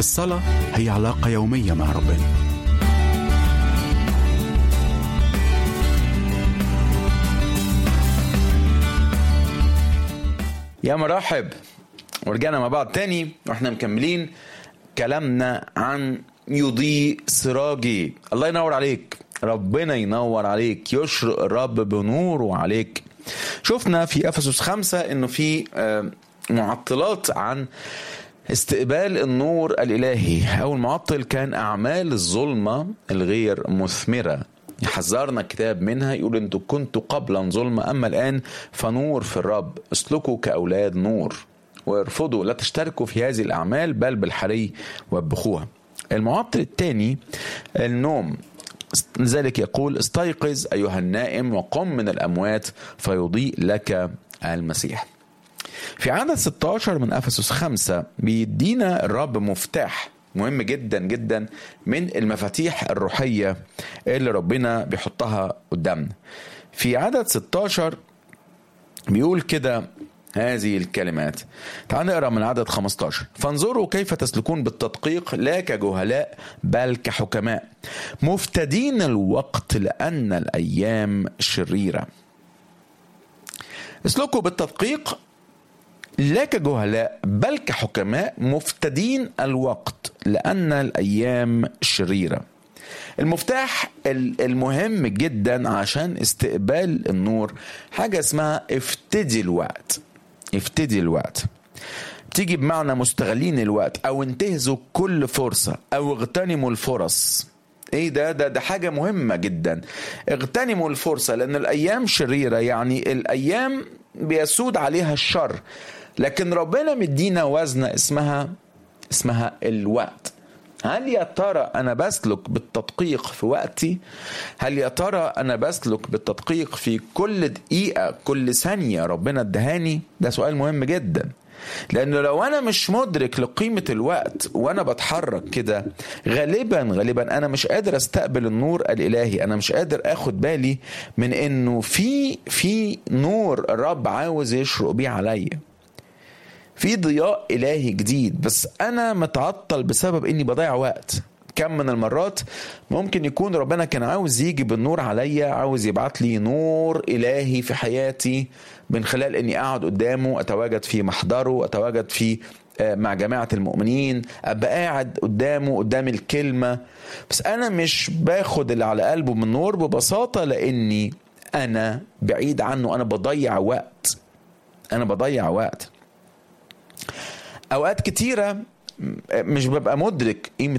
الصلاة هي علاقة يومية مع ربنا يا مرحب ورجعنا مع بعض تاني واحنا مكملين كلامنا عن يضيء سراجي الله ينور عليك ربنا ينور عليك يشرق الرب بنوره عليك شفنا في افسس خمسة انه في آه، معطلات عن استقبال النور الالهي اول معطل كان اعمال الظلمه الغير مثمره يحذرنا الكتاب منها يقول انتوا كنتوا قبلا ظلمة اما الان فنور في الرب اسلكوا كاولاد نور وارفضوا لا تشتركوا في هذه الاعمال بل بالحري وبخوها المعطل الثاني النوم لذلك يقول استيقظ ايها النائم وقم من الاموات فيضيء لك المسيح في عدد 16 من افسس 5 بيدينا الرب مفتاح مهم جدا جدا من المفاتيح الروحيه اللي ربنا بيحطها قدامنا في عدد 16 بيقول كده هذه الكلمات تعال نقرا من عدد 15 فانظروا كيف تسلكون بالتدقيق لا كجهلاء بل كحكماء مفتدين الوقت لان الايام شريره اسلكوا بالتدقيق لا كجهلاء بل كحكماء مفتدين الوقت لأن الأيام شريرة المفتاح المهم جدا عشان استقبال النور حاجة اسمها افتدي الوقت افتدي الوقت تيجي بمعنى مستغلين الوقت او انتهزوا كل فرصة او اغتنموا الفرص ايه ده ده ده حاجه مهمه جدا اغتنموا الفرصه لان الايام شريره يعني الايام بيسود عليها الشر لكن ربنا مدينا وزنه اسمها اسمها الوقت هل يا ترى انا بسلك بالتدقيق في وقتي هل يا ترى انا بسلك بالتدقيق في كل دقيقه كل ثانيه ربنا ادهاني ده سؤال مهم جدا لانه لو انا مش مدرك لقيمه الوقت وانا بتحرك كده غالبا غالبا انا مش قادر استقبل النور الالهي انا مش قادر اخد بالي من انه في في نور الرب عاوز يشرق بيه عليا في ضياء الهي جديد بس انا متعطل بسبب اني بضيع وقت كم من المرات ممكن يكون ربنا كان عاوز يجي بالنور عليا عاوز يبعت لي نور الهي في حياتي من خلال اني اقعد قدامه اتواجد في محضره اتواجد في مع جماعة المؤمنين أبقى قاعد قدامه قدام الكلمة بس أنا مش باخد اللي على قلبه من نور ببساطة لأني أنا بعيد عنه أنا بضيع وقت أنا بضيع وقت أوقات كتيرة مش ببقى مدرك قيمة